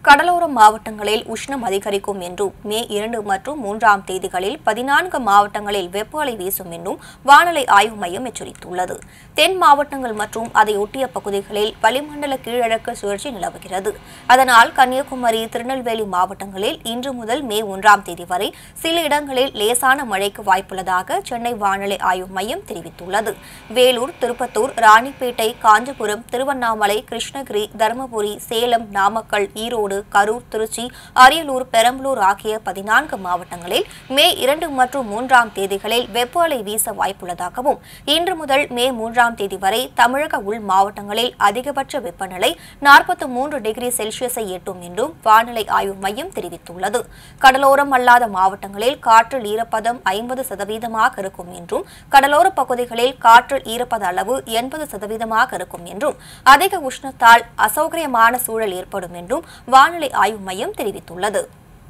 கடலோர மாவட்டங்களில் உஷ்ணம் அதிகரிக்கும் என்றும் மே இரண்டு மற்றும் மூன்றாம் தேதிகளில் பதினான்கு மாவட்டங்களில் வெப்ப அலை வீசும் என்றும் வானிலை ஆய்வு மையம் எச்சரித்துள்ளது தென் மாவட்டங்கள் மற்றும் அதை ஒட்டிய பகுதிகளில் வளிமண்டல கீழடுக்கு சுழற்சி நிலவுகிறது அதனால் கன்னியாகுமரி திருநெல்வேலி மாவட்டங்களில் இன்று முதல் மே ஒன்றாம் தேதி வரை சில இடங்களில் லேசான மழைக்கு வாய்ப்புள்ளதாக சென்னை வானிலை ஆய்வு மையம் தெரிவித்துள்ளது வேலூர் திருப்பத்தூர் ராணிப்பேட்டை காஞ்சிபுரம் திருவண்ணாமலை கிருஷ்ணகிரி தருமபுரி சேலம் நாமக்கல் ஈரோடு கரூர் திருச்சி அரியலூர் பெரம்பலூர் ஆகிய பதினான்கு மாவட்டங்களில் மே இரண்டு மற்றும் மூன்றாம் தேதிகளில் வெப்ப அலை வீச வாய்ப்புள்ளதாகவும் இன்று முதல் மே மூன்றாம் தேதி வரை தமிழக உள் மாவட்டங்களில் அதிகபட்ச வெப்பநிலை நாற்பத்தி மூன்று டிகிரி செல்சியஸை எட்டும் என்றும் வானிலை ஆய்வு மையம் தெரிவித்துள்ளது கடலோரம் அல்லாத மாவட்டங்களில் காற்றில் ஈரப்பதம் ஐம்பது சதவீதமாக இருக்கும் என்றும் கடலோர பகுதிகளில் காற்றில் ஈரப்பத அளவு எண்பது சதவீதமாக இருக்கும் என்றும் அதிக உஷ்ணத்தால் அசௌகரியமான சூழல் ஏற்படும் என்றும் வானிலை ஆய்வு மையம் தெரிவித்துள்ளது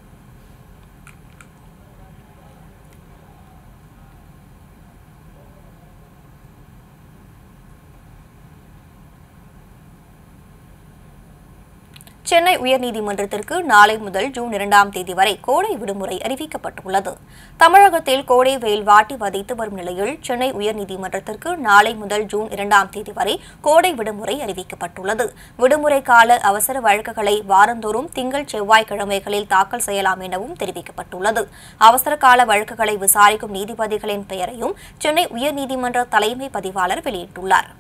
சென்னை உயர்நீதிமன்றத்திற்கு நாளை முதல் ஜூன் இரண்டாம் தேதி வரை கோடை விடுமுறை அறிவிக்கப்பட்டுள்ளது தமிழகத்தில் கோடை வெயில் வாட்டி வதைத்து வரும் நிலையில் சென்னை உயர்நீதிமன்றத்திற்கு நாளை முதல் ஜூன் இரண்டாம் தேதி வரை கோடை விடுமுறை அறிவிக்கப்பட்டுள்ளது விடுமுறை கால அவசர வழக்குகளை வாரந்தோறும் திங்கள் செவ்வாய்க்கிழமைகளில் தாக்கல் செய்யலாம் எனவும் தெரிவிக்கப்பட்டுள்ளது அவசர கால வழக்குகளை விசாரிக்கும் நீதிபதிகளின் பெயரையும் சென்னை உயர்நீதிமன்ற தலைமை பதிவாளர் வெளியிட்டுள்ளார்